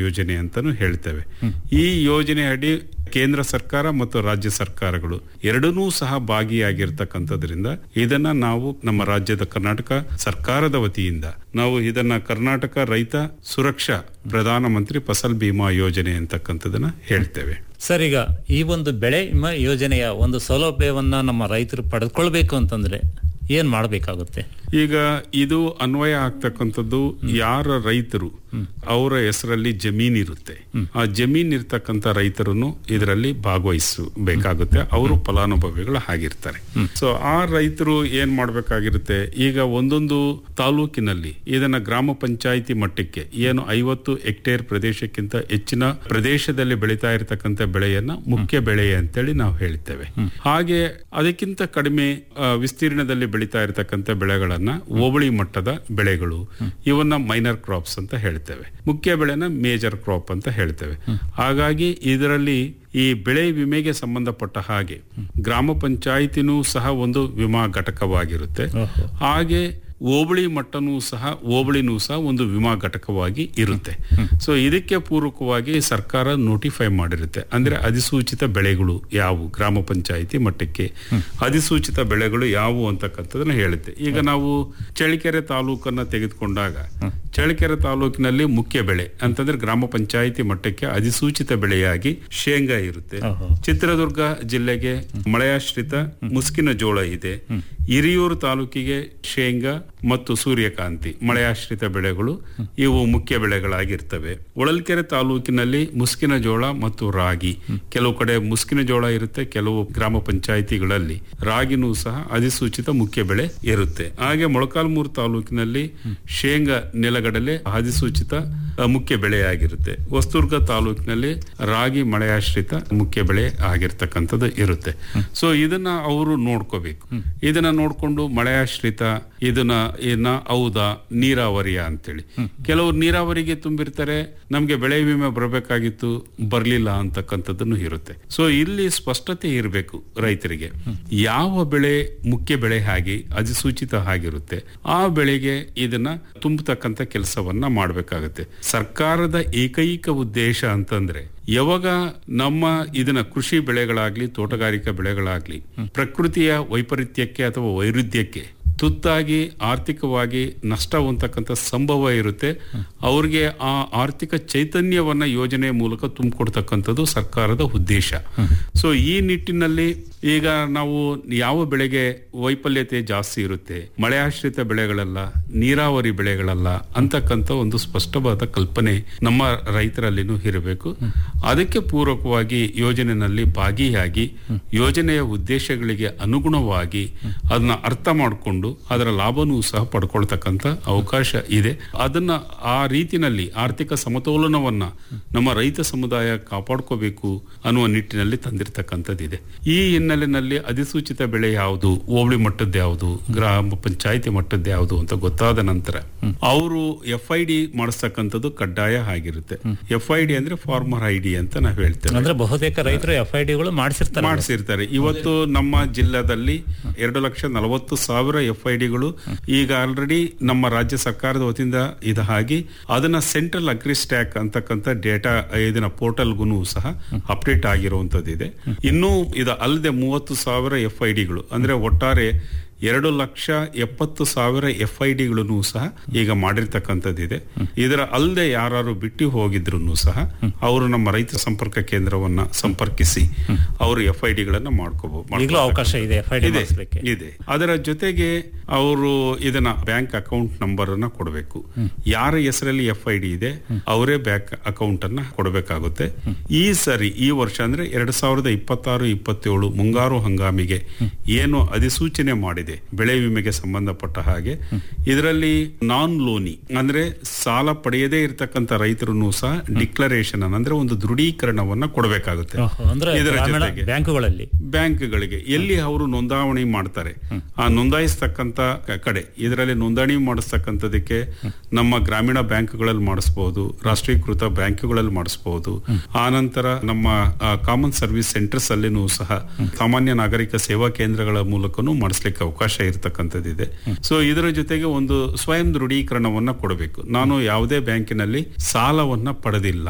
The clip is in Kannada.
ಯೋಜನೆ ಅಂತಾನು ಹೇಳ್ತೇವೆ ಈ ಯೋಜನೆ ಅಡಿ ಕೇಂದ್ರ ಸರ್ಕಾರ ಮತ್ತು ರಾಜ್ಯ ಸರ್ಕಾರಗಳು ಎರಡನ್ನೂ ಸಹ ಭಾಗಿಯಾಗಿರ್ತಕ್ಕಂಥದ್ರಿಂದ ಇದನ್ನ ನಾವು ನಮ್ಮ ರಾಜ್ಯದ ಕರ್ನಾಟಕ ಸರ್ಕಾರದ ವತಿಯಿಂದ ನಾವು ಇದನ್ನ ಕರ್ನಾಟಕ ರೈತ ಸುರಕ್ಷಾ ಪ್ರಧಾನಮಂತ್ರಿ ಫಸಲ್ ಬಿಮಾ ಯೋಜನೆ ಅಂತಕ್ಕಂಥದನ್ನ ಹೇಳ್ತೇವೆ ಸರ್ ಈಗ ಈ ಒಂದು ಬೆಳೆ ವಿಮಾ ಯೋಜನೆಯ ಒಂದು ಸೌಲಭ್ಯವನ್ನ ನಮ್ಮ ರೈತರು ಪಡೆದುಕೊಳ್ಬೇಕು ಅಂತಂದ್ರೆ ಏನ್ ಮಾಡಬೇಕಾಗುತ್ತೆ ಈಗ ಇದು ಅನ್ವಯ ಆಗ್ತಕ್ಕಂಥದ್ದು ಯಾರ ರೈತರು ಅವರ ಹೆಸರಲ್ಲಿ ಜಮೀನ್ ಇರುತ್ತೆ ಆ ಜಮೀನ್ ಇರ್ತಕ್ಕಂಥ ರೈತರನ್ನು ಇದರಲ್ಲಿ ಭಾಗವಹಿಸಬೇಕಾಗುತ್ತೆ ಅವರು ಫಲಾನುಭವಿಗಳು ಆಗಿರ್ತಾರೆ ಸೊ ಆ ರೈತರು ಏನ್ ಮಾಡ್ಬೇಕಾಗಿರುತ್ತೆ ಈಗ ಒಂದೊಂದು ತಾಲೂಕಿನಲ್ಲಿ ಇದನ್ನ ಗ್ರಾಮ ಪಂಚಾಯಿತಿ ಮಟ್ಟಕ್ಕೆ ಏನು ಐವತ್ತು ಹೆಕ್ಟೇರ್ ಪ್ರದೇಶಕ್ಕಿಂತ ಹೆಚ್ಚಿನ ಪ್ರದೇಶದಲ್ಲಿ ಬೆಳೀತಾ ಇರತಕ್ಕಂಥ ಬೆಳೆಯನ್ನ ಮುಖ್ಯ ಬೆಳೆ ಅಂತೇಳಿ ನಾವು ಹೇಳ್ತೇವೆ ಹಾಗೆ ಅದಕ್ಕಿಂತ ಕಡಿಮೆ ಆ, ವಿಸ್ತೀರ್ಣದಲ್ಲಿ ಬೆಳೀತಾ ಇರತಕ್ಕಂಥ ಬೆಳೆಗಳನ್ನ ಹೋಬಳಿ ಮಟ್ಟದ ಬೆಳೆಗಳು ಇವನ್ನ ಮೈನರ್ ಕ್ರಾಪ್ಸ್ ಅಂತ ಹೇಳ್ತೇವೆ ಮುಖ್ಯ ಬೆಳೆನ ಮೇಜರ್ ಕ್ರಾಪ್ ಅಂತ ಹೇಳ್ತೇವೆ ಹಾಗಾಗಿ ಇದರಲ್ಲಿ ಈ ಬೆಳೆ ವಿಮೆಗೆ ಸಂಬಂಧಪಟ್ಟ ಹಾಗೆ ಗ್ರಾಮ ಪಂಚಾಯಿತಿನೂ ಸಹ ಒಂದು ವಿಮಾ ಘಟಕವಾಗಿರುತ್ತೆ ಹಾಗೆ ಹೋಬಳಿ ಮಟ್ಟನೂ ಸಹ ಹೋಬಳಿನೂ ಸಹ ಒಂದು ವಿಮಾ ಘಟಕವಾಗಿ ಇರುತ್ತೆ ಸೊ ಇದಕ್ಕೆ ಪೂರಕವಾಗಿ ಸರ್ಕಾರ ನೋಟಿಫೈ ಮಾಡಿರುತ್ತೆ ಅಂದ್ರೆ ಅಧಿಸೂಚಿತ ಬೆಳೆಗಳು ಯಾವುವು ಗ್ರಾಮ ಪಂಚಾಯಿತಿ ಮಟ್ಟಕ್ಕೆ ಅಧಿಸೂಚಿತ ಬೆಳೆಗಳು ಯಾವುವು ಅಂತಕ್ಕಂಥದ್ದನ್ನ ಹೇಳುತ್ತೆ ಈಗ ನಾವು ಚಳಿಕೆರೆ ತಾಲೂಕನ್ನ ತೆಗೆದುಕೊಂಡಾಗ ಚಳಿಕೆರೆ ತಾಲೂಕಿನಲ್ಲಿ ಮುಖ್ಯ ಬೆಳೆ ಅಂತಂದ್ರೆ ಗ್ರಾಮ ಪಂಚಾಯಿತಿ ಮಟ್ಟಕ್ಕೆ ಅಧಿಸೂಚಿತ ಬೆಳೆಯಾಗಿ ಶೇಂಗಾ ಇರುತ್ತೆ ಚಿತ್ರದುರ್ಗ ಜಿಲ್ಲೆಗೆ ಮಳೆಯಾಶ್ರಿತ ಮುಸ್ಕಿನ ಜೋಳ ಇದೆ ಹಿರಿಯೂರು ತಾಲೂಕಿಗೆ ಶೇಂಗಾ ಮತ್ತು ಸೂರ್ಯಕಾಂತಿ ಮಳೆಯಾಶ್ರಿತ ಬೆಳೆಗಳು ಇವು ಮುಖ್ಯ ಬೆಳೆಗಳಾಗಿರ್ತವೆ ಹೊಳಲ್ಕೆರೆ ತಾಲೂಕಿನಲ್ಲಿ ಮುಸ್ಕಿನ ಜೋಳ ಮತ್ತು ರಾಗಿ ಕೆಲವು ಕಡೆ ಮುಸ್ಕಿನ ಜೋಳ ಇರುತ್ತೆ ಕೆಲವು ಗ್ರಾಮ ಪಂಚಾಯಿತಿಗಳಲ್ಲಿ ರಾಗಿನೂ ಸಹ ಅಧಿಸೂಚಿತ ಮುಖ್ಯ ಬೆಳೆ ಇರುತ್ತೆ ಹಾಗೆ ಮೊಳಕಾಲ್ಮೂರು ತಾಲೂಕಿನಲ್ಲಿ ಶೇಂಗಾ ನೆಲಗಡಲೆ ಅಧಿಸೂಚಿತ ಅ, ಮುಖ್ಯ ಬೆಳೆಯಾಗಿರುತ್ತೆ ಹೊಸದುರ್ಗ ತಾಲೂಕಿನಲ್ಲಿ ರಾಗಿ ಮಳೆಯಾಶ್ರಿತ ಮುಖ್ಯ ಬೆಳೆ ಆಗಿರ್ತಕ್ಕಂಥದ್ದು ಇರುತ್ತೆ ಸೊ ಇದನ್ನ ಅವರು ನೋಡ್ಕೋಬೇಕು ಇದನ್ನ ನೋಡ್ಕೊಂಡು ಮಳೆಯಾಶ್ರಿತ ಇದನ್ನ ಏನ ಹೌದಾ ನೀರಾವರಿಯ ಅಂತೇಳಿ ಕೆಲವರು ನೀರಾವರಿಗೆ ತುಂಬಿರ್ತಾರೆ ನಮ್ಗೆ ಬೆಳೆ ವಿಮೆ ಬರಬೇಕಾಗಿತ್ತು ಬರ್ಲಿಲ್ಲ ಅಂತಕ್ಕಂಥದ್ದನ್ನು ಇರುತ್ತೆ ಸೊ ಇಲ್ಲಿ ಸ್ಪಷ್ಟತೆ ಇರಬೇಕು ರೈತರಿಗೆ ಯಾವ ಬೆಳೆ ಮುಖ್ಯ ಬೆಳೆ ಹಾಗೆ ಅಧಿಸೂಚಿತ ಆಗಿರುತ್ತೆ ಆ ಬೆಳೆಗೆ ಇದನ್ನ ತುಂಬತಕ್ಕಂಥ ಕೆಲಸವನ್ನ ಮಾಡಬೇಕಾಗುತ್ತೆ ಸರ್ಕಾರದ ಏಕೈಕ ಉದ್ದೇಶ ಅಂತಂದ್ರೆ ಯಾವಾಗ ನಮ್ಮ ಇದನ್ನ ಕೃಷಿ ಬೆಳೆಗಳಾಗ್ಲಿ ತೋಟಗಾರಿಕಾ ಬೆಳೆಗಳಾಗ್ಲಿ ಪ್ರಕೃತಿಯ ವೈಪರೀತ್ಯಕ್ಕೆ ಅಥವಾ ವೈರುಧ್ಯಕ್ಕೆ ತುತ್ತಾಗಿ ಆರ್ಥಿಕವಾಗಿ ನಷ್ಟ ಹೊಂದತಕ್ಕಂಥ ಸಂಭವ ಇರುತ್ತೆ ಅವ್ರಿಗೆ ಆ ಆರ್ಥಿಕ ಚೈತನ್ಯವನ್ನ ಯೋಜನೆ ಮೂಲಕ ತುಂಬಿಕೊಡ್ತಕ್ಕಂಥದ್ದು ಸರ್ಕಾರದ ಉದ್ದೇಶ ಸೊ ಈ ನಿಟ್ಟಿನಲ್ಲಿ ಈಗ ನಾವು ಯಾವ ಬೆಳೆಗೆ ವೈಫಲ್ಯತೆ ಜಾಸ್ತಿ ಇರುತ್ತೆ ಮಳೆಯಾಶ್ರಿತ ಬೆಳೆಗಳಲ್ಲ ನೀರಾವರಿ ಬೆಳೆಗಳಲ್ಲ ಅಂತಕ್ಕಂಥ ಒಂದು ಸ್ಪಷ್ಟವಾದ ಕಲ್ಪನೆ ನಮ್ಮ ರೈತರಲ್ಲಿನೂ ಇರಬೇಕು ಅದಕ್ಕೆ ಪೂರಕವಾಗಿ ಯೋಜನೆಯಲ್ಲಿ ಭಾಗಿಯಾಗಿ ಯೋಜನೆಯ ಉದ್ದೇಶಗಳಿಗೆ ಅನುಗುಣವಾಗಿ ಅದನ್ನ ಅರ್ಥ ಮಾಡಿಕೊಂಡು ಅದರ ಲಾಭನೂ ಸಹ ಪಡ್ಕೊಳ್ತಕ್ಕಂಥ ಅವಕಾಶ ಇದೆ ಅದನ್ನ ಆ ರೀತಿನಲ್ಲಿ ಆರ್ಥಿಕ ಸಮತೋಲನವನ್ನ ನಮ್ಮ ರೈತ ಸಮುದಾಯ ಕಾಪಾಡ್ಕೋಬೇಕು ಅನ್ನುವ ನಿಟ್ಟಿನಲ್ಲಿ ತಂದಿರತಕ್ಕಂಥದ್ದಿದೆ ಈ ಹಿನ್ನೆಲೆಯಲ್ಲಿ ಅಧಿಸೂಚಿತ ಬೆಳೆ ಯಾವುದು ಹೋಬಳಿ ಮಟ್ಟದ್ದು ಯಾವುದು ಗ್ರಾಮ ಪಂಚಾಯಿತಿ ಮಟ್ಟದ್ದು ಯಾವುದು ಅಂತ ಗೊತ್ತಾದ ನಂತರ ಅವರು ಎಫ್ ಐ ಡಿ ಮಾಡಿಸ್ತಕ್ಕಂಥದ್ದು ಕಡ್ಡಾಯ ಆಗಿರುತ್ತೆ ಎಫ್ ಐ ಡಿ ಅಂದ್ರೆ ಫಾರ್ಮರ್ ಐ ಡಿ ಅಂತ ನಾವು ಹೇಳ್ತೇವೆ ಅಂದ್ರೆ ಬಹುತೇಕ ರೈತರು ಎಫ್ ಐ ಡಿಗಳು ಮಾಡಿಸಿರ್ತಾರೆ ಮಾಡಿಸಿರ್ತಾರೆ ಇವತ್ತು ನಮ್ಮ ಜಿಲ್ಲೆದಲ್ಲಿ ಎರಡು ಲಕ್ಷ ನಲವತ್ತು ಸಾವಿರ ಎಫ್ ಐ ಡಿಗಳು ಈಗ ಆಲ್ರೆಡಿ ನಮ್ಮ ರಾಜ್ಯ ಸರ್ಕಾರದ ವತಿಯಿಂದ ಇದು ಆಗಿ ಅದನ್ನ ಸೆಂಟ್ರಲ್ ಅಗ್ರಿ ಸ್ಟ್ಯಾಕ್ ಅಂತಕ್ಕಂಥ ಡೇಟಾ ಇದನ್ನ ಪೋರ್ಟಲ್ಗೂ ಸಹ ಅಪ್ಡೇಟ್ ಆಗಿರುವಂತದ್ದಿದೆ ಇನ್ನೂ ಇದು ಅಲ್ಲದೆ ಮೂವತ್ತು ಸಾವಿರ ಎಫ್ ಐ ಡಿಗಳು ಅಂದ್ರೆ ಒಟ್ಟಾರೆ ಎರಡು ಲಕ್ಷ ಎಪ್ಪತ್ತು ಸಾವಿರ ಎಫ್ ಐ ಡಿಗಳನ್ನು ಸಹ ಈಗ ಮಾಡಿರ್ತಕ್ಕಂಥದ್ದಿದೆ ಇದರ ಅಲ್ಲದೆ ಯಾರು ಬಿಟ್ಟು ಹೋಗಿದ್ರು ಸಹ ಅವರು ನಮ್ಮ ರೈತ ಸಂಪರ್ಕ ಕೇಂದ್ರವನ್ನ ಸಂಪರ್ಕಿಸಿ ಅವರು ಎಫ್ ಐ ಡಿಗಳನ್ನ ಮಾಡ್ಕೋಬಹುದು ಈಗಲೂ ಅವಕಾಶ ಇದೆ ಎಫ್ ಐ ಡಿ ಇದೆ ಮಾಡಿಸ್ಲಿಕ್ಕೆ ಇದೆ ಅದರ ಜೊತೆಗೆ ಅವರು ಇದನ್ನ ಬ್ಯಾಂಕ್ ಅಕೌಂಟ್ ನಂಬರ್ ಅನ್ನ ಕೊಡಬೇಕು ಯಾರ ಹೆಸರಲ್ಲಿ ಎಫ್ ಐ ಡಿ ಇದೆ ಅವರೇ ಬ್ಯಾಂಕ್ ಅಕೌಂಟ್ ಅನ್ನ ಕೊಡಬೇಕಾಗುತ್ತೆ ಈ ಸರಿ ಈ ವರ್ಷ ಅಂದ್ರೆ ಎರಡ್ ಸಾವಿರದ ಇಪ್ಪತ್ತಾರು ಇಪ್ಪತ್ತೇಳು ಮುಂಗಾರು ಹಂಗಾಮಿಗೆ ಏನು ಅಧಿಸೂಚನೆ ಮಾಡಿದೆ ಬೆಳೆ ವಿಮೆಗೆ ಸಂಬಂಧಪಟ್ಟ ಹಾಗೆ ಇದರಲ್ಲಿ ನಾನ್ ಲೋನಿ ಅಂದ್ರೆ ಸಾಲ ಪಡೆಯದೇ ಇರತಕ್ಕಂತ ರೈತರು ಸಹ ಡಿಕ್ಲರೇಷನ್ ಅಂದ್ರೆ ಒಂದು ದೃಢೀಕರಣವನ್ನ ಕೊಡಬೇಕಾಗುತ್ತೆ ಓಹೋ, ಅಂದ್ರೆ ಇದರ ಗ್ರಾಮೀಣ ಜೊತೆಗೆ ಬ್ಯಾಂಕುಗಳಲ್ಲಿ ಬ್ಯಾಂಕ್ಗಳಿಗೆ ಎಲ್ಲಿ ಅವರು ನೋಂದಾವಣಿ ಮಾಡ್ತಾರೆ ಆ ನೋಂದಾಯಿಸ್ತಕ್ಕಂತ ಕ- ಕಡೆ ಇದರಲ್ಲಿ ನೋಂದಣಿ ಮಾಡಿಸ್ತಕ್ಕಂಥದಕ್ಕೆ ನಮ್ಮ ಗ್ರಾಮೀಣ ಬ್ಯಾಂಕ್ಗಳಲ್ಲಿ ಮಾಡಿಸಬಹುದು ರಾಷ್ಟ್ರೀಕೃತ ಬ್ಯಾಂಕ್ಗಳಲ್ಲಿ ಮಾಡಿಸಬಹುದು ಆ ನಂತರ ನಮ್ಮ ಕಾಮನ್ ಸರ್ವಿಸ್ ಸೆಂಟರ್ಸ್ ಅಲ್ಲಿನೂ ಸಹ ಸಾಮಾನ್ಯ ನಾಗರಿಕ ಸೇವಾ ಕೇಂದ್ರಗಳ ಮೂಲಕನೂ ಮಾಡಿಸ್ಲಿಕ್ಕೆ ಅವಕಾಶ ಇರತಕ್ಕಂಥದ್ದಿದೆ ಸೊ ಇದರ ಜೊತೆಗೆ ಒಂದು ಸ್ವಯಂ ದೃಢೀಕರಣವನ್ನ ಕೊಡಬೇಕು ನಾನು ಯಾವುದೇ ಬ್ಯಾಂಕಿನಲ್ಲಿ ಸಾಲವನ್ನ ಪಡೆದಿಲ್ಲ